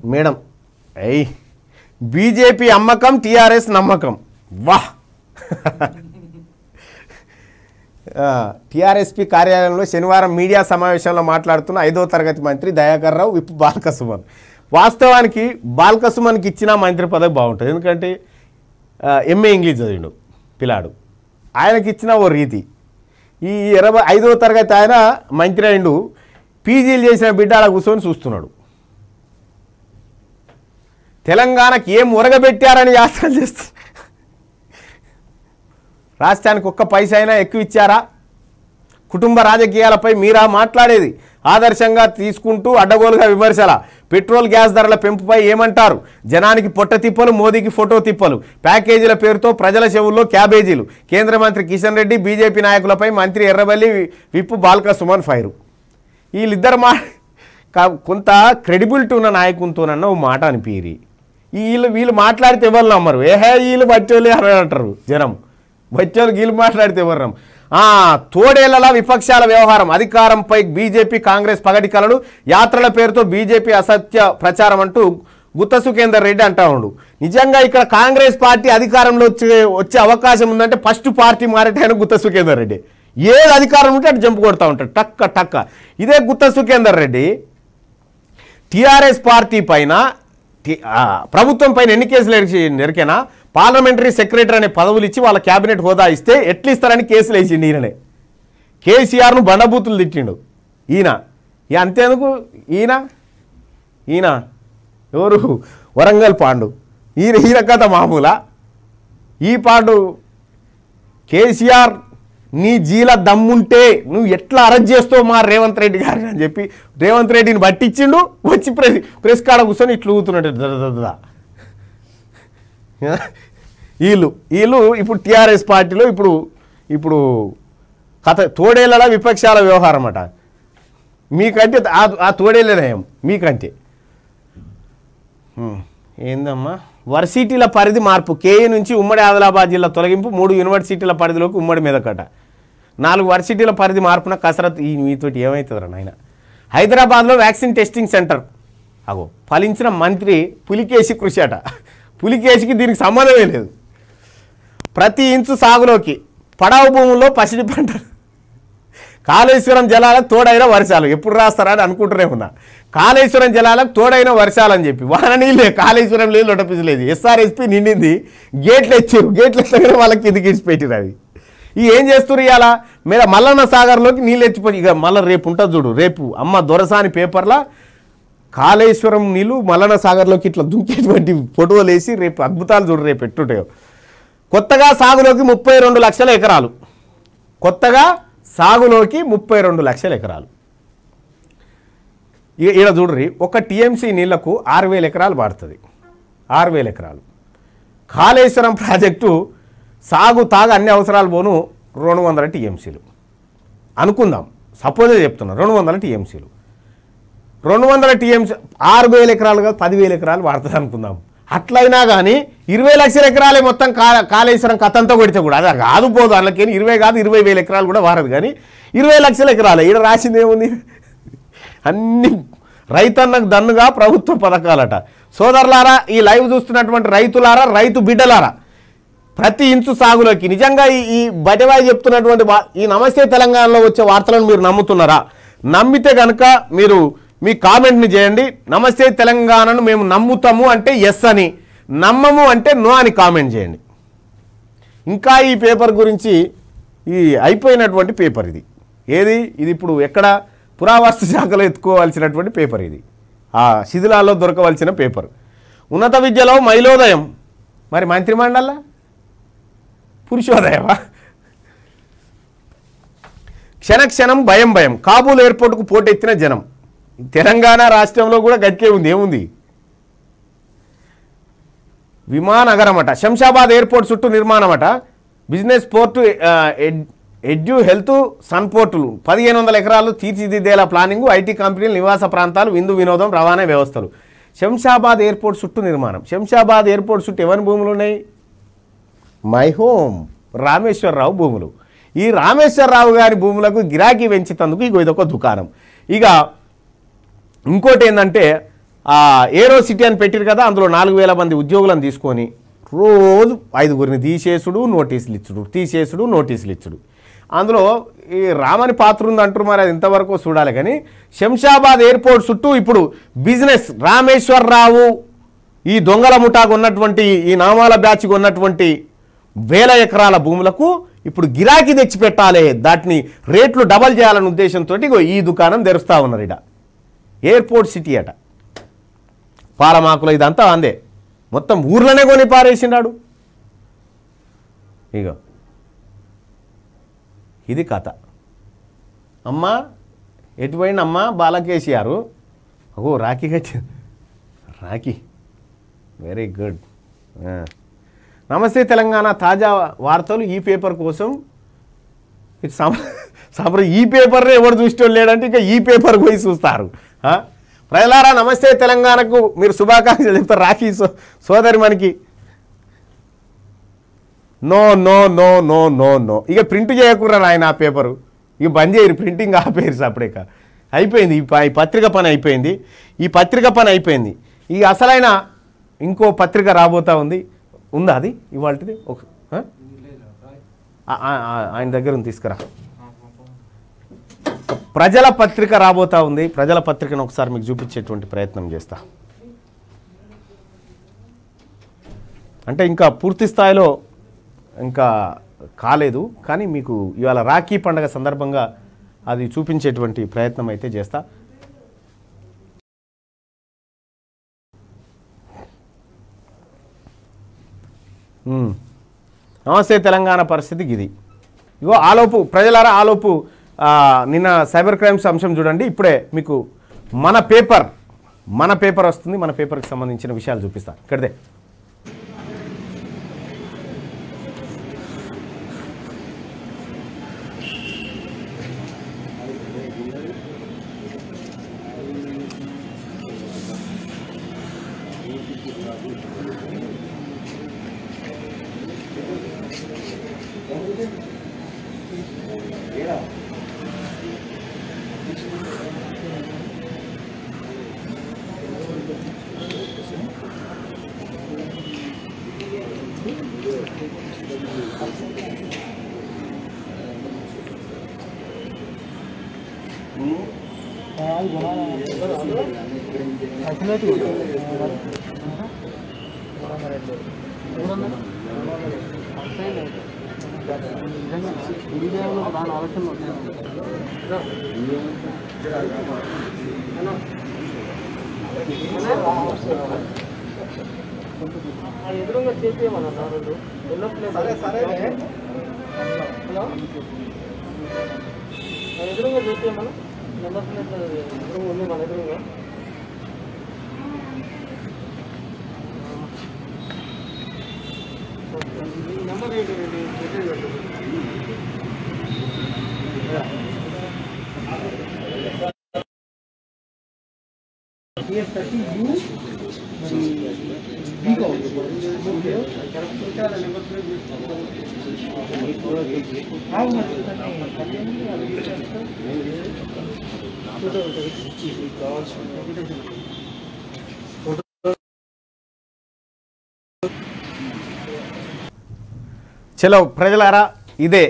Madam అయ్యి BJP అమ్మకం TRS నమ్మకం వాహ్ టీఆర్ఎస్పీ కార్యాలయంలో శనివారం మీడియా సమావేశంలో మాట్లాడుతున్న ఐదో తరగతి మంత్రి దయాకర్ రావు విప్పు బాల్క సుమన్ వాస్తవానికి బాల్క సుమన్కి ఇచ్చిన మంత్రి పదవి బాగుంటుంది ఎందుకంటే ఎంఏ ఇంగ్లీష్ చదివిండు పిల్లాడు ఆయనకి ఇచ్చిన ఓ రీతి ఈ ఇరవై ఐదో తరగతి ఆయన మంత్రి అయిండు పీజీలు చేసిన బిడ్డ అలా కూర్చొని చూస్తున్నాడు తెలంగాణకి ఏం ఉరగబెట్టారని యాత్ర చేస్తారు రాష్ట్రానికి ఒక్క పైసా అయినా ఎక్కువ ఇచ్చారా కుటుంబ రాజకీయాలపై మీరా మాట్లాడేది ఆదర్శంగా తీసుకుంటూ అడ్డగోలుగా విమర్శల పెట్రోల్ గ్యాస్ ధరల పెంపుపై ఏమంటారు జనానికి పొట్ట తిప్పలు మోదీకి ఫోటో తిప్పలు ప్యాకేజీల పేరుతో ప్రజల చెవుల్లో క్యాబేజీలు కేంద్ర మంత్రి కిషన్ రెడ్డి బీజేపీ నాయకులపై మంత్రి ఎర్రబల్లి విప్పు బాల్క సుమన్ ఫైరు వీళ్ళిద్దరు మా కా- కొంత క్రెడిబిలిటీ ఉన్న నాయకునితోనన్న ఓ మాట అనిపించి వీళ్ళు వీళ్ళు మాట్లాడితే ఎవరు నమ్మరు ఏహే వీళ్ళు బచ్చోళ్ళు అని అంటారు జనం బచ్చోళ్ళు వీళ్ళు మాట్లాడితే ఎవరు నమ్మరు. ఆ తోడేళ్లలా విపక్షాల వ్యవహారం అధికారంపై బీజేపీ కాంగ్రెస్ పగటి కలలు యాత్రల పేరుతో బీజేపీ అసత్య ప్రచారం అంటూ గుత్త సుఖేందర్ రెడ్డి అంటా ఉండు నిజంగా ఇక్కడ కాంగ్రెస్ పార్టీ అధికారంలో వచ్చే వచ్చే అవకాశం ఉందంటే ఫస్ట్ పార్టీ మారేటాయన గుత్త సుఖేందర్ రెడ్డి ఏది అధికారం ఉంటే అటు జంపు కొడతా ఉంటాడు టక్క టక్క ఇదే గుత్త సుఖేందర్ రెడ్డి టీఆర్ఎస్ పార్టీ పైన టి- ఆ, ప్రభుత్వం పైన ఎన్ని కేసులు ఎరిచి ఎరికేనా పార్లమెంటరీ సెక్రటరీ అనే పదవులు ఇచ్చి వాళ్ళ క్యాబినెట్ హోదా ఇస్తే ఎట్లు ఇస్తారని కేసులు వేసిండు ఈయననే కేసీఆర్ను బండబూతులు తిట్టిండు ఈయన ఇక అంతేందుకు ఈయన ఈయన ఎవరు వరంగల్ పాండు ఈయన ఈయన కథ మామూలా ఈ పాటు కేసీఆర్ నీ జీల దమ్ముంటే నువ్వు ఎట్లా అరెస్ట్ చేస్తావు మా రేవంత్ రెడ్డి గారిని అని చెప్పి రేవంత్ రెడ్డిని పట్టించిండు వచ్చి ప్రెస్ ప్రెస్ కాడ కూర్చొని ఇట్లా ఊగుతున్నాడు దద దద దద. వీళ్ళు వీళ్ళు ఇప్పుడు టీఆర్ఎస్ పార్టీలో ఇప్పుడు ఇప్పుడు కథ తోడేళ్ళ విపక్షాల వ్యవహారం అట మీకంటే ఆ- ఆ తోడేళ్ళ నయం మీకంటే హ్మ్. ఏందమ్మా వర్సిటీల పరిధి మార్పు కేఏ నుంచి ఉమ్మడి ఆదిలాబాద్ జిల్లా తొలగింపు మూడు యూనివర్సిటీల పరిధిలోకి ఉమ్మడి మీదకట నాలుగు వర్సిటీల పరిధి మార్పున కసరత్ ఈ మీతోటి ఏమవుతుందిరా నాయన హైదరాబాద్లో వ్యాక్సిన్ టెస్టింగ్ సెంటర్ అగో ఫలించిన మంత్రి పులికేసి కృషి అట పులికేసికి దీనికి సంబంధమే లేదు ప్రతి ఇంచు సాగులోకి పడవ భూముల్లో పసిడి పంటలు కాళేశ్వరం జలాలకు తోడైన వర్షాలు ఎప్పుడు రాస్తారని అనుకుంటూనే ఉన్నా కాళేశ్వరం జలాలకు తోడైన వర్షాలు అని చెప్పి వాన నీళ్ళే కాళేశ్వరం లేదు లొటపిసలేదు ఎస్ఆర్ఎస్పి నిండింది గేట్లు ఎచ్చారు గేట్లు ఎత్తగానే వాళ్ళకి కిందికి ఇచ్చి పెట్టిరు అవి ఈ ఏం చేస్తున్నారు ఇవాళ మీద మల్లన్న సాగర్లోకి నీళ్ళు ఎత్తిపోయి ఇక మళ్ళీ రేపు ఉంటుంది చూడు రేపు అమ్మ దొరసాని పేపర్లా కాళేశ్వరం నీళ్ళు మల్లన్న సాగర్లోకి ఇట్లా దుంకేటువంటి ఫోటోలు వేసి రేపు అద్భుతాలు చూడు రేపు ఎట్టుంటాయో కొత్తగా సాగులోకి ముప్పై రెండు లక్షల ఎకరాలు కొత్తగా సాగులోకి ముప్పై రెండు లక్షల ఎకరాలు ఇ- ఈడ చూడ్రి ఒక టీఎంసీ నీళ్లకు ఆరు వేల ఎకరాలు పడుతుంది ఆరు వేల ఎకరాలు కాళేశ్వరం ప్రాజెక్టు సాగు తాగు అన్ని అవసరాలు పోను రెండు వందల టీఎంసీలు అనుకుందాం సపోజే చెప్తున్నా రెండు వందల టీఎంసీలు రెండు వందల టీఎంసీ ఆరు వేల ఎకరాలు కాదు పదివేల ఎకరాలు వాడుతుంది అనుకుందాం అట్లయినా కానీ ఇరవై లక్షల ఎకరాలే మొత్తం కా కాళేశ్వరం కథంతో కొడితే కూడా అది కాదు పోదు అందులోకి ఇరవై కాదు ఇరవై వేల ఎకరాలు కూడా వారదు కానీ ఇరవై లక్షల ఎకరాలే ఈడ రాసింది ఏముంది అన్ని రైతన్నకు దన్నుగా ప్రభుత్వ పథకాలట సోదరులారా ఈ లైవ్ చూస్తున్నటువంటి రైతులారా రైతు బిడ్డలారా ప్రతి ఇంచు సాగులోకి నిజంగా ఈ ఈ బటివాయి చెప్తున్నటువంటి వా- ఈ నమస్తే తెలంగాణలో వచ్చే వార్తలను మీరు నమ్ముతున్నారా నమ్మితే కనుక మీరు మీ కామెంట్ని చేయండి నమస్తే తెలంగాణను మేము నమ్ముతాము అంటే ఎస్ అని నమ్మము అంటే నో అని కామెంట్ చేయండి ఇంకా ఈ పేపర్ గురించి ఈ అయిపోయినటువంటి పేపర్ ఇది ఏది ఇది ఇప్పుడు ఎక్కడ పురావస్తు శాఖలో ఎత్తుకోవాల్సినటువంటి పేపర్ ఇది ఆ శిథిలాల్లో దొరకవలసిన పేపర్ ఉన్నత విద్యలో మైలోదయం మరి మంత్రిమండల పురుషోదయమా క్షణక్షణం భయం భయం కాబూల్ ఎయిర్పోర్ట్కు పోటెత్తిన జనం తెలంగాణ రాష్ట్రంలో కూడా గట్టే ఉంది ఏముంది విమానగరం అట శంషాబాద్ ఎయిర్పోర్ట్ చుట్టూ నిర్మాణం అట బిజినెస్ పోర్టు ఆ, ఎడ్- ఎడ్యు హెల్త్ సన్ పోర్టులు పదిహేను వందల ఎకరాలు తీర్చిదిద్దేలా ప్లానింగ్ ఐటీ కంపెనీలు నివాస ప్రాంతాలు విందు వినోదం రవాణా వ్యవస్థలు శంషాబాద్ ఎయిర్పోర్ట్ చుట్టూ నిర్మాణం శంషాబాద్ ఎయిర్పోర్ట్ చుట్టూ ఎవరి భూములు ఉన్నాయి మై హోమ్ రామేశ్వరరావు భూములు ఈ రామేశ్వరరావు గారి భూములకు గిరాకీ పెంచేందుకు ఇగో ఇదొక దుకాణం ఇక ఇంకోటి ఏంటంటే ఆ ఏరో సిటీ అని పెట్టారు కదా అందులో నాలుగు వేల మంది ఉద్యోగులను తీసుకొని రోజు ఐదుగురిని తీసేసుడు నోటీసులు ఇచ్చుడు తీసేసుడు నోటీసులు ఇచ్చుడు అందులో ఈ రామని పాత్ర ఉంది అంటారు మరి అది ఇంతవరకు చూడాలి కానీ శంషాబాద్ ఎయిర్పోర్ట్ చుట్టూ ఇప్పుడు బిజినెస్ రామేశ్వరరావు ఈ దొంగల ముఠాకు ఉన్నటువంటి ఈ నామాల బ్యాచ్కి ఉన్నటువంటి వేల ఎకరాల భూములకు ఇప్పుడు గిరాకీ తెచ్చి పెట్టాలి దాటిని రేట్లు డబల్ చేయాలనే ఉద్దేశంతో ఇగో ఈ దుకాణం తెరుస్తా ఉన్నారు ఇడ ఎయిర్పోర్ట్ సిటీ అట పాలమాకులు ఇదంతా అందే మొత్తం ఊర్లోనే కొని పారేసినాడు ఇగో ఇది కథ అమ్మ ఎటుపోయిన అమ్మ బాలకేసియారు ఓ రాఖీ కట్టి రాఖీ వెరీ గుడ్ నమస్తే తెలంగాణ తాజా వార్తలు ఈ పేపర్ కోసం ఇది సమ సంప్ర ఈ పేపర్ ఎవరు చూసేవాళ్ళు లేడంటే ఇంకా ఈ పేపర్ పోయి చూస్తారు ఆ? ప్రజలారా నమస్తే తెలంగాణకు మీరు శుభాకాంక్షలు చెప్తారు రాఖీ సో సోదరి మనకి no no no no no no ఇక ప్రింట్ చేయకూడదు ఆయన ఆ పేపరు ఇక బంద్ చేయరు ప్రింటింగ్ ఆపేరు సపరేక అయిపోయింది ఈ ప- ఈ పత్రిక పని అయిపోయింది ఈ పత్రిక పని అయిపోయింది ఈ అసలైన ఇంకో పత్రిక రాబోతా ఉంది ఉందా అది ఇవాళది ఒక ఆ? ఆ- ఆ- ఆ- ఆయన దగ్గర ఉంది తీసుకురా ప్రజల పత్రిక రాబోతా ఉంది ప్రజల పత్రికను ఒకసారి మీకు చూపించేటువంటి ప్రయత్నం చేస్తా అంటే ఇంకా పూర్తి స్థాయిలో ఇంకా కాలేదు కానీ మీకు ఇవాళ రాఖీ పండగ సందర్భంగా అది చూపించేటువంటి ప్రయత్నం అయితే చేస్తా ఉమ్. నమస్తే తెలంగాణ పరిస్థితి ఇది ఇగో ఆలోపు ప్రజలారా ఆలోపు ఆ, నిన్న సైబర్ క్రైమ్స్ అంశం చూడండి ఇప్పుడే మీకు మన పేపర్ మన పేపర్ వస్తుంది మన పేపర్కి సంబంధించిన విషయాలు చూపిస్తా ఇక్కడదే ఎదురుగా చేసేయమన్నా రెండు ఎల్లో ప్లేట్ హలో ఆ ఎదురుగా చేసేయమన్నా నెంబర్ ప్లేట్ ఎదురుగా ఉంది మన ఎదురుగా ఈ నెంబర్ ఏంటి మెసేజ్ పెట్టండి చలో ప్రజలారా ఇదే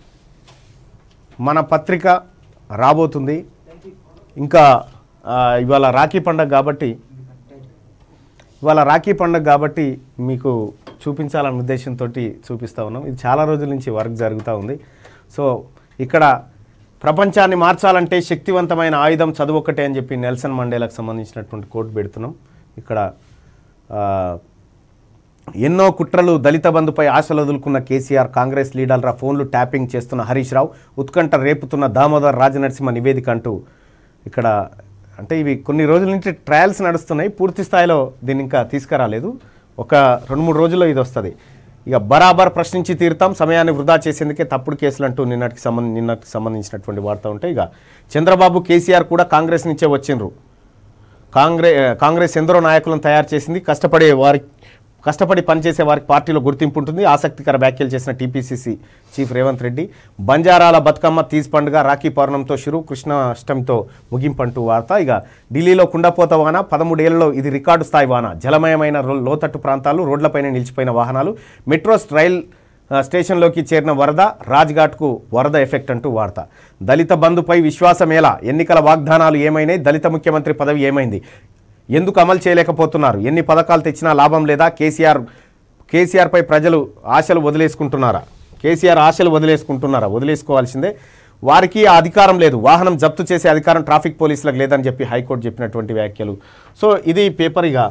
మన పత్రిక రాబోతుంది ఇంకా ఆ, ఇవాళ రాఖీ పండగ కాబట్టి ఇవాళ రాఖీ పండగ కాబట్టి మీకు చూపించాలన్న ఉద్దేశంతో చూపిస్తూ ఉన్నాం ఇది చాలా రోజుల నుంచి వర్క్ జరుగుతూ ఉంది సో ఇక్కడ ప్రపంచాన్ని మార్చాలంటే శక్తివంతమైన ఆయుధం చదువు ఒకటే అని చెప్పి నెల్సన్ మండేలకు సంబంధించినటువంటి కోట్ పెడుతున్నాం ఇక్కడ ఆ, ఎన్నో కుట్రలు దళిత బంధుపై ఆశలు వదులుకున్న కేసీఆర్ కాంగ్రెస్ లీడర్ల ఫోన్లు ట్యాపింగ్ చేస్తున్న హరీష్ రావు ఉత్కంఠ రేపుతున్న దామోదర్ రాజనరసింహ నివేదిక అంటూ ఇక్కడ అంటే ఇవి కొన్ని రోజుల నుంచి ట్రయల్స్ నడుస్తున్నాయి పూర్తి స్థాయిలో దీన్ని ఇంకా తీసుకురాలేదు ఒక రెండు మూడు రోజుల్లో ఇది వస్తుంది ఇక బరాబర్ ప్రశ్నించి తీరుతాం సమయాన్ని వృధా చేసేందుకే తప్పుడు కేసులు అంటూ నిన్నటికి సంబంధ నిన్నటికి సంబంధించినటువంటి వార్త ఉంటాయి ఇక చంద్రబాబు కేసీఆర్ కూడా కాంగ్రెస్ నుంచే వచ్చిండ్రు కాంగ్రెస్ కాంగ్రెస్ ఎందరో నాయకులను తయారు చేసింది కష్టపడే వారి కష్టపడి పనిచేసే వారికి పార్టీలో గుర్తింపు ఉంటుంది ఆసక్తికర వ్యాఖ్యలు చేసిన టీపీసీసీ చీఫ్ రేవంత్ రెడ్డి బంజారాల బతుకమ్మ తీజ్ పండుగ రాఖీ పౌర్ణంతో షురు కృష్ణ అష్టమితో ముగింపంటూ వార్త ఇక ఢిల్లీలో కుండపోత వాన పదమూడేళ్లలో ఇది రికార్డు స్థాయి వాన జలమయమైన రో- లోతట్టు ప్రాంతాలు రోడ్లపైన నిలిచిపోయిన వాహనాలు మెట్రో రైల్ ఆ, స్టేషన్లోకి చేరిన వరద రాజ్ఘాట్కు వరద ఎఫెక్ట్ అంటూ వార్త దళిత బంధుపై విశ్వాసమేలా ఎన్నికల వాగ్దానాలు ఏమైనాయి దళిత ముఖ్యమంత్రి పదవి ఏమైంది ఎందుకు అమలు చేయలేకపోతున్నారు ఎన్ని పథకాలు తెచ్చినా లాభం లేదా కేసీఆర్ కేసీఆర్పై ప్రజలు ఆశలు వదిలేసుకుంటున్నారా కేసీఆర్ ఆశలు వదిలేసుకుంటున్నారా వదిలేసుకోవాల్సిందే వారికి ఆ అధికారం లేదు వాహనం జప్తు చేసే అధికారం ట్రాఫిక్ పోలీసులకు లేదని చెప్పి హైకోర్టు చెప్పినటువంటి వ్యాఖ్యలు సో ఇది పేపర్ ఇక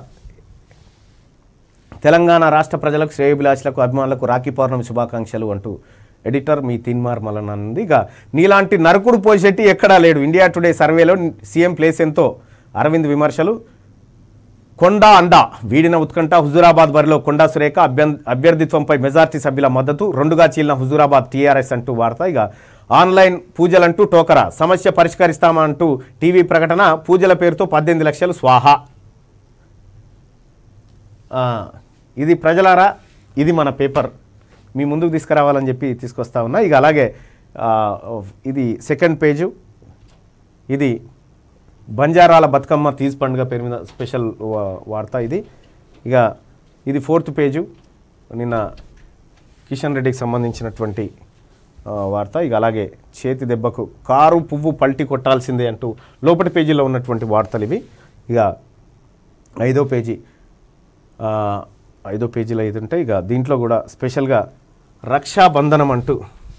తెలంగాణ రాష్ట్ర ప్రజలకు శ్రేయోభిలాషులకు అభిమానులకు రాఖీ పౌర్ణమి శుభాకాంక్షలు అంటూ ఎడిటర్ మీ తిన్మార్ మలనంది ఇక నీలాంటి నరకుడు పోషెట్టి ఎక్కడా లేడు ఇండియా టుడే సర్వేలో సీఎం ప్లేస్ ఎంతో అరవింద్ విమర్శలు కొండా అండా వీడిన ఉత్కంఠ హుజూరాబాద్ బరిలో కొండా సురేఖ అభ్యన్ అభ్యర్థిత్వంపై మెజార్టీ సభ్యుల మద్దతు రెండుగా చీలిన హుజూరాబాద్ టీఆర్ఎస్ అంటూ వార్త ఇక ఆన్లైన్ పూజలంటూ టోకరా సమస్య పరిష్కరిస్తామంటూ టీవీ ప్రకటన పూజల పేరుతో పద్దెనిమిది లక్షలు స్వాహా ఆ, ఇది ప్రజలారా ఇది మన పేపర్ మీ ముందుకు తీసుకురావాలని చెప్పి తీసుకొస్తా ఉన్నా ఇక అలాగే ఆ, ఇది సెకండ్ పేజు ఇది బంజారాల బతుకమ్మ తీజ్ పండుగ పేరు మీద స్పెషల్ వా- వార్త ఇది ఇక ఇది ఫోర్త్ పేజు నిన్న కిషన్ రెడ్డికి సంబంధించినటువంటి ఆ, వార్త ఇక అలాగే చేతి దెబ్బకు కారు పువ్వు పల్టి కొట్టాల్సిందే అంటూ లోపటి పేజీలో ఉన్నటువంటి వార్తలు ఇవి ఇక ఐదో పేజీ ఆ, ఐదో పేజీలో ఇది ఉంటే ఇక దీంట్లో కూడా స్పెషల్గా రక్షాబంధనం అంటూ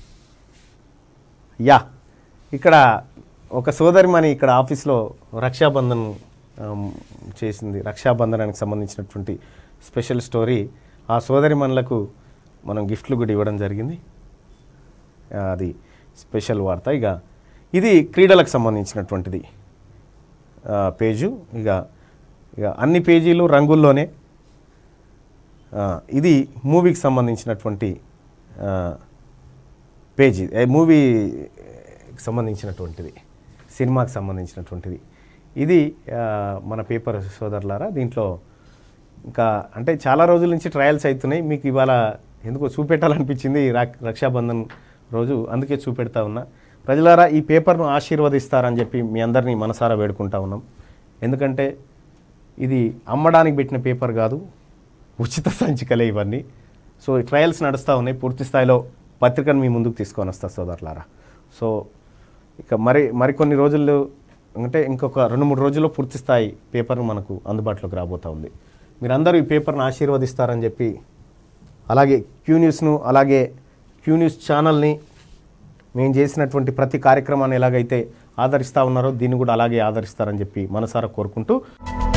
యా ఇక్కడ ఒక సోదరిమణి ఇక్కడ ఆఫీస్లో రక్షాబంధన్ ఆమ్, చేసింది రక్షాబంధనానికి సంబంధించినటువంటి స్పెషల్ స్టోరీ ఆ సోదరిమణులకు మనం గిఫ్ట్లు కూడా ఇవ్వడం జరిగింది ఆ, అది స్పెషల్ వార్త ఇక ఇది క్రీడలకు సంబంధించినటువంటిది ఆ, పేజు ఇక ఇక అన్ని పేజీలు రంగుల్లోనే ఆ, ఇది మూవీకి సంబంధించినటువంటి ఆ, పేజీ ఏ, మూవీకి సంబంధించినటువంటిది సినిమాకి సంబంధించినటువంటిది ఇది ఆ, మన పేపర్ సోదరులారా దీంట్లో ఇంకా అంటే చాలా రోజుల నుంచి ట్రయల్స్ అవుతున్నాయి మీకు ఇవాళ ఎందుకో చూపెట్టాలనిపించింది ఈ రా- రక్షాబంధన్ రోజు అందుకే చూపెడతా ఉన్నా ప్రజలారా ఈ పేపర్ను ఆశీర్వదిస్తారని చెప్పి మీ అందరినీ మనసారా వేడుకుంటా ఉన్నాం ఎందుకంటే ఇది అమ్మడానికి పెట్టిన పేపర్ కాదు ఉచిత సంచికలే ఇవన్నీ సో ఈ ట్రయల్స్ నడుస్తూ ఉన్నాయి పూర్తి స్థాయిలో పత్రికను మీ ముందుకు తీసుకొని వస్తా సోదరులారా సో ఇక మరి మరికొన్ని రోజుల్లో అంటే ఇంకొక రెండు మూడు రోజుల్లో పూర్తి స్థాయి పేపర్ మనకు అందుబాటులోకి రాబోతూ ఉంది మీరందరూ ఈ పేపర్ను ఆశీర్వదిస్తారని చెప్పి అలాగే క్యూ న్యూస్ను అలాగే క్యూ న్యూస్ ఛానల్ని మేము చేసినటువంటి ప్రతి కార్యక్రమాన్ని ఎలాగైతే ఆదరిస్తూ ఉన్నారో దీన్ని కూడా అలాగే ఆదరిస్తారని చెప్పి మనసారా కోరుకుంటూ